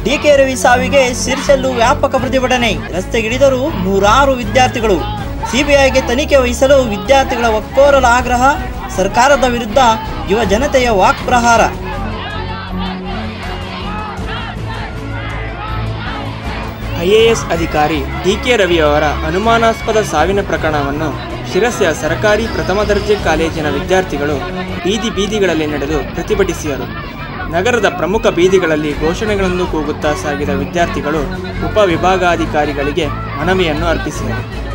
DK Ravi ಸಾವಿಗೆ ಸಿರ್ಸೆಲ್ಲೂ ವ್ಯಾಪಕ ಪ್ರತಿಭಟನೆ ರಸ್ತೆಗಿಳಿದರು ನೂರಾರು ವಿದ್ಯಾರ್ಥಿಗಳು ಸಿಬಿಐಗೆ ತನಿಖೆ ವಹಿಸಲು ವಿದ್ಯಾರ್ಥಿಗಳ ಒಕ್ಕೋರಲ ಆಗ್ರಹ ಸರ್ಕಾರದ ವಿರುದ್ಧ ಯುವ ಜನತೆಯ ವಾಕ್ಪ್ರಹಾರ ಐಎಎಸ್ ಅಧಿಕಾರಿ ಡಿಕೆ ರವಿ ಅವರ ಅನುಮಾನಾಸ್ಪದ ಸಾವಿನ ಪ್ರಕರಣವನ್ನು ಶಿರಸಿಯ ಸರ್ಕಾರಿ ಪ್ರಥಮ ದರ್ಜೆ ಕಾಲೇಜಿನ ವಿದ್ಯಾರ್ಥಿಗಳು ಬೀದಿ ಬೀದಿಗಳಲ್ಲಿ ನಡೆದು ಪ್ರತಿಭಟಿಸಿದರು ನಗರದ ಪ್ರಮುಖ ಬೀದಿಗಳಲ್ಲಿ ಘೋಷಣೆಗಳನ್ನು ಕೂಗುತ್ತಾ ಸಾಗಿದ ವಿದ್ಯಾರ್ಥಿಗಳು ಉಪವಿಭಾಗಾಧಿಕಾರಿಗಳಿಗೆ ಮನವಿಯನ್ನು ಅರ್ಪಿಸಿದರು